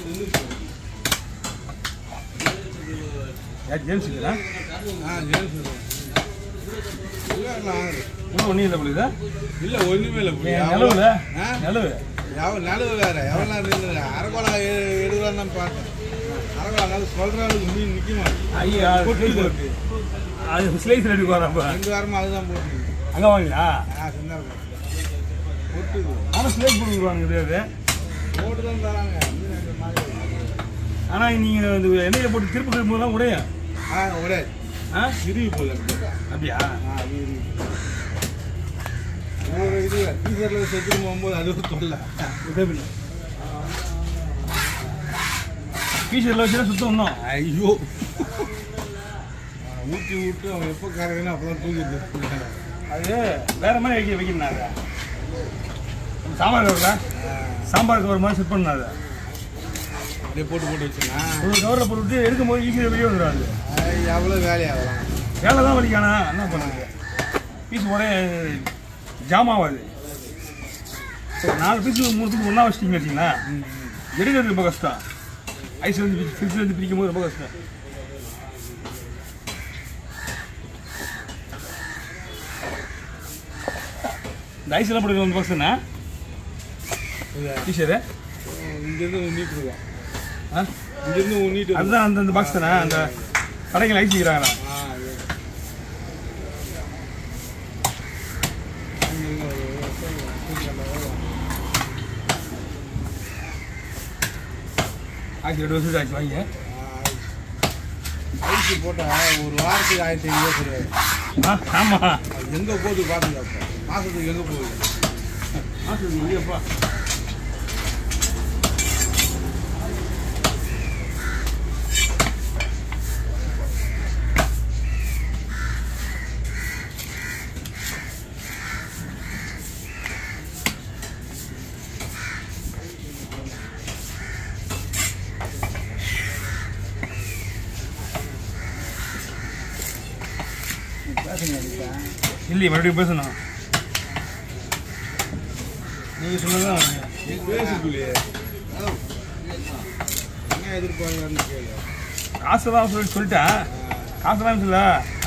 யார் ஜேம்ஸ் இல்லையா ஆ ஜேம்ஸ் இல்லை நான் இன்னும் ஒன்றும் இல்லை புரியுதா இல்லை ஒன்றுமே இல்லை நிலவுல ஆ நிலவு எவ நிலவு வேற எவ்வளோ நேரம் இருந்தது அரக்கோலா எடுக்கலாம் தான் பார்த்தேன் அரக்கோலா அது சொல்கிற அளவுக்கு மீன் நிற்க மாட்டேன் ஐயா கொட்டி போட்டு அது ஸ்லைஸ் ரெடி போகிறப்ப ரெண்டு வாரமாக அதுதான் போட்டு அங்கே வாங்கியா ஆ சின்ன கொட்டுது ஆனால் ஸ்லைஸ் போட்டுருவாங்க கிடையாது போட்டு தான் தராங்க மீன் அந்த மாதிரி ஆனால் நீங்கள் இந்த எண்ணெயில் போட்டு திருப்பி திரும்ப தான் உடையும் ஆ ஒரே ஆ இறுகி போகுது எனக்கு. அப்படியா ஆ அது இறுகி ஒரு இது டீசரில் செத்துட்டு போகும்போது அது ஒரு தொல்லை உதவி பீச்சரில் வச்சுன்னா சுத்தம் இன்னும் ஐயோ ஊற்றி விட்டு அவன் எப்போ கரைக்கணும் அப்போ தான் தூக்கிட்டு அது வேற மாதிரி வைக்க வைக்கணும் அதை சாம்பார் வருதா சாம்பாருக்கு ஒரு மாதிரி செட் பண்ணணும் அதை அப்படியே போட்டு போட்டு வச்சுனா ஒரு கவரில் போட்டு எடுக்கும்போது ஈஸியாக வெளியே வந்துடும் அது எவ்வளோ வேலையாகலாம் வேலை தான் வலிக்கானா என்ன பண்ணுறது பீஸ் ஒரே ஜாமாவாது ஒரு நாலு பீஸ் மூணு பீஸ் ஒன்றா வச்சிட்டிங்க வச்சிங்களா எடுக்கிறது ரொம்ப கஷ்டம் ஐஸ்லேருந்து ஃப்ரிட்ஜ்லேருந்து பிரிக்கும் போது ரொம்ப கஷ்டம் இந்த ஐஸ்லாம் போடுறது வந்து கஷ்டம்னா டீஷர்ட்டு இங்கேருந்து உண்ணிட்டு இருக்கோம் ஆ இங்கேருந்து உண்ணிட்டு இருக்கோம். அதுதான் அந்த அந்த பாக்ஸ் தானே அந்த கடைகள் ஐஸ் வைக்கிறாங்களா ஆ அது. இங்க இங்க ஒரு தூக்கி அந்த வேலை. ஆயிரத்தி ரெண்டு வருஷத்துக்கு ஆச்சு வாங்கி ஆ, ஐஸ் போட்டா ஒரு வாரத்துக்கு ஆயிரத்தி ஐநூறுவா கிடையாது ஆ ஆமாம் அது எங்கே போகுது பார்த்துங்க அப்போ மாதத்துக்கு எங்கே போகுது மாசத்துக்கு இல்லையப்பா இல்லையே மறுபடியும் பேசணும் நீங்கள் சொன்னதான் பேசிக்குள்ளே என்ன எதிர்பார்க்கலான்னு கேளு காசு தான் சொல்லி சொல்லிட்டேன் காசு தான் சொல்ல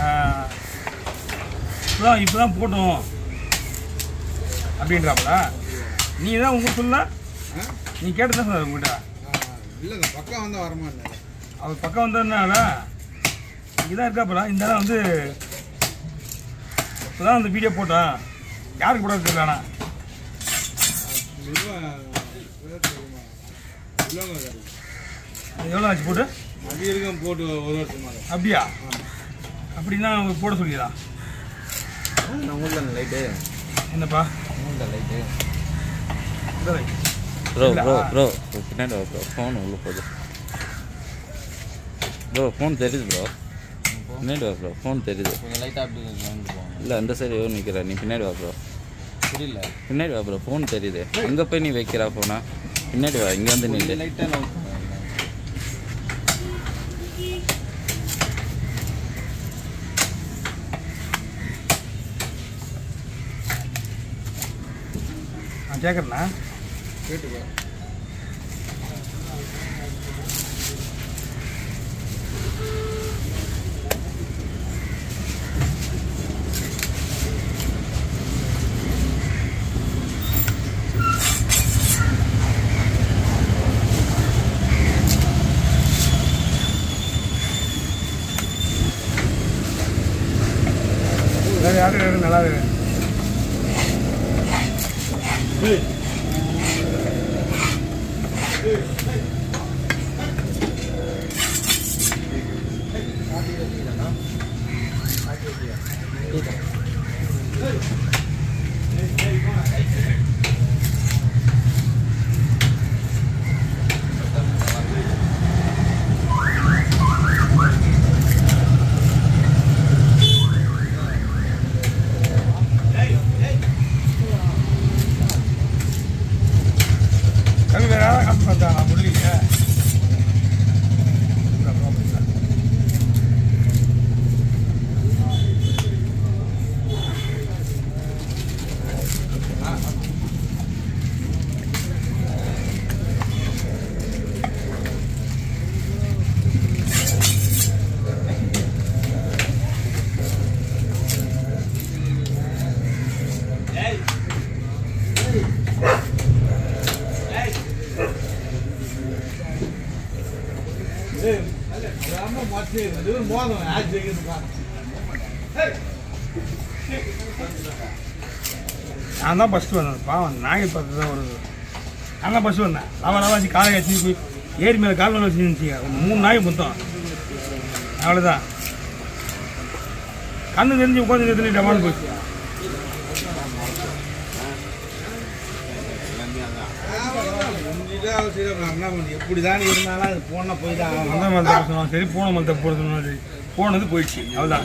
இப்போதான் இப்போ தான் போட்டோம் அப்படின்றாப்புல நீ தான் உங்களுக்கு சொல்ல ஆ? நீ கேட்டு தான் சொன்னார் உங்கள்கிட்ட ஆ, இல்லை இந்த பக்கம் வந்தால் வரமாட்டேன் அவர் பக்கம் வந்ததுனால இங்கே தான் இருக்காப்புல இந்த இடம் வந்து இப்போ தான் அந்த வீடியோ போட்டேன் யாருக்கு போட தெரியலண்ணா நிறுவனம் பேர் தெரியுமா இல்லைங்க கிடையாது எவ்வளோ ஆச்சு போட்டு அது இருக்கும் போட்டு ஒரு வருஷமாக அப்படியா அப்படின்னா அவங்க போட சொல்லிடலாம் உங்கள்தான் லைட்டு என்னப்பா உங்கள்தான் லைட்டு இந்த ரைட். ப்ரோ இல்ல. ப்ரோ ப்ரோ பின்னாடி வா ப்ரோ ஃபோன் உள்ள போகுது ப்ரோ ஃபோன் தெரியுது ப்ரோ பின்னாடி வா ப்ரோ ஃபோன் தெரியுது கொஞ்சம் லைட்டாக அப்படி வந்து போவாங்க இல்லை அந்த சைடு நிற்கிற நீ பின்னாடி வா ப்ரோ புரியல பின்னாடி வா ப்ரோ ஃபோன் தெரியுது அங்கே போய் நீ வைக்கிறா ஃபோனா பின்னாடி வா இங்கே வந்து நில்லு லைட்டாக லவ் நான் கேட்குறேண்ணா கேட்டுக்கோ வேறு யாரும் யாரும் நல்லா இருக்கு கவி வேறு யாராவது காசு தந்தாங்களா முரளிக்கு ஏய், அதாம மொட்டை இது மோதம் ஆச்சு வைக்கிறது பாரு. நான் தான் ஃபஸ்ட்டு வந்தேன் பாவம் நாய் பார்த்து தான் வருது நான் தான் ஃபஸ்ட்டு வந்தேன் லவ லவாசி காலை கட்டி போய் ஏரி மேலே கால் மேலே வச்சு நினச்சிங்க மூணு நாய் மொத்தம் அவ்வளோதான் கண்ணு தெரிஞ்சு உட்காந்து எத்தனை டமான்னு போச்சு உன்கிட்ட அவசியம் நான் என்ன பண்ணி எப்படிதான் இருந்தாலும் அது போனா போய் தான் ஆகணும். அந்த மாதிரி தப்பு சொன்னாலும் சரி போன மாதிரி தப்பு சொன்னாலும் சரி போனது போயிடுச்சு அவ்வளோதான்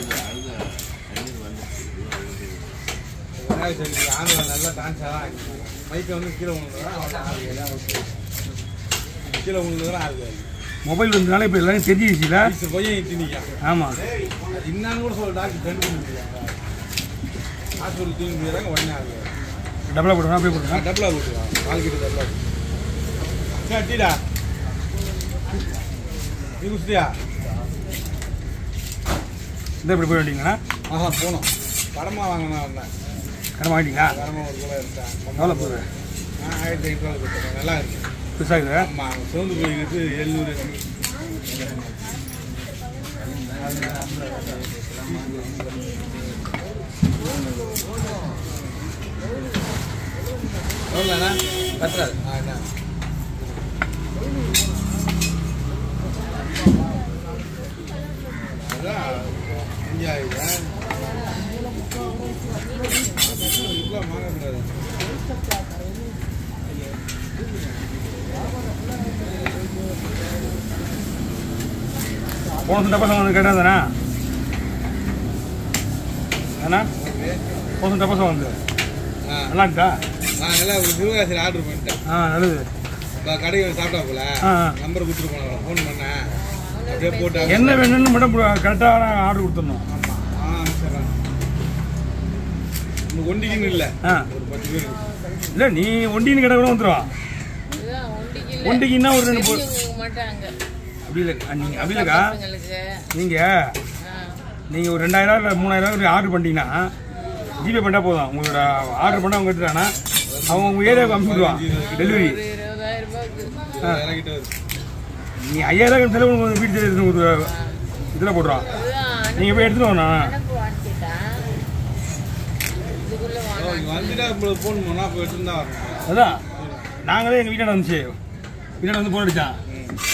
விநாயகர் சதுர்த்தி ஆண்டு நல்லா டான்ஸ் ஆகலாம் மைக்கை வந்து கீழே விழுந்துதான் அவன் ஆடுது கீழே விழுந்துதான் ஆடுது மொபைல் வந்ததுனால இப்போ எல்லாரும் தெரிஞ்சிருச்சுல வயசு பையன் இட்டு நிற்கான் ஆமாம் இன்னான்னு கூட சொல்ல டாக்டர் கண்டு முடியாங்க ஹாஸ்பிட்டல் தூங்கி போயிடறாங்க உடனே ஆகுது டபுளாக போடுவேன் அப்படியே போடுவேன் டபுளா போட்டுருவாங்க வாழ்க்கிட்ட டபுளா சரி டீடா நீ குஸ்தியா இந்த இப்படி போய் வேண்டிங்களா ஆஹா போனோம் கடமா வாங்கினா வந்தேன் கடமை வாங்கிட்டீங்களா கடமா ஒரு கூட இருக்கேன் எவ்வளோ போகுது ஆ ஆயிரத்தி ஐநூறுவா கொடுத்துருக்கேன் நல்லா இருக்கு பெருசாகுது ஆமா சிவந்து போய்கிட்டு எழுநூறு எவ்வளோண்ணா பத்தாது ஆ என்ன அதான் அஞ்சாயிரம் இவ்வளோ வாங்கக்கூடாது போன வருஷம் டப்பாசம் வந்து கேட்டா தானே ஏண்ணா போன வருஷம் டப்பாசம் வந்து ஆ நல்லா இருக்கா நான் எல்லாம் ஒரு சிவகாசியில் ஆர்டர் பண்ணிட்டேன் ஆ நல்லது இப்போ கடைக்கு வந்து சாப்பிட்டா போல ஆ ஆ. நம்பர் கொடுத்துட்டு போனேன் ஃபோன் பண்ணேன் அப்படியே போட்டு என்ன வேணும்னு மட்டும் கரெக்டாக ஆர்டர் கொடுத்துடணும் ஆமாம் ஆ சரி இன்னும் ஒண்டிக்கின்னு இல்லை ஆ ஒரு பத்து பேர் இல்லை நீ ஒண்டின்னு கிட்ட கூட வந்துடும் இதுதான் ஒண்டிக்கு இல்ல. ஒண்டிக்குன்னா ஒரு ரெண்டு போ தெரிஞ்சவங்களுக்கு மாட்டாங்க அப்படி இல்லை நீங்கள் அப்படி இல்லைக்கா பசங்களுக்கு நீங்கள் ஆ. நீங்கள் ஒரு ரெண்டாயிரம் இல்லை மூணாயிரம் ரூபாய் ஆர்டர் பண்ணிட்டீங்கன்னா ஜிபே பண்ணால் போதும் உங்களோட ஆர்டர் பண்ணால் அவங்க எடுத்துட்டாங்கன்னா அவங்க உங்கள் ஏரியாவுக்கு அனுப்பிச்சு விடுவான் டெலிவரி ஒரு இருபதாயிரம் ரூபாய்க்கு இறங்கிட்டு வருது நீ ஐயாயிரம் செலவு உங்க வீட்டு எடுத்து ஒரு இதில் போட்டுருவான் அதுதான் நீங்கள் போய் எடுத்துட்டு வரணும் அனுப்பு வாங்கிட்டேன் இதுக்குள்ள வாங்க இங்கே வந்துட்டா இப்போ ஃபோன் பண்ணால் இப்போ எடுத்துன்னு தான் வரணும் அதான் நாங்களே எங்கள் வீட்டாண்ட வந்துச்சு வீட்டாண்ட வந்து போன் அடித்தான்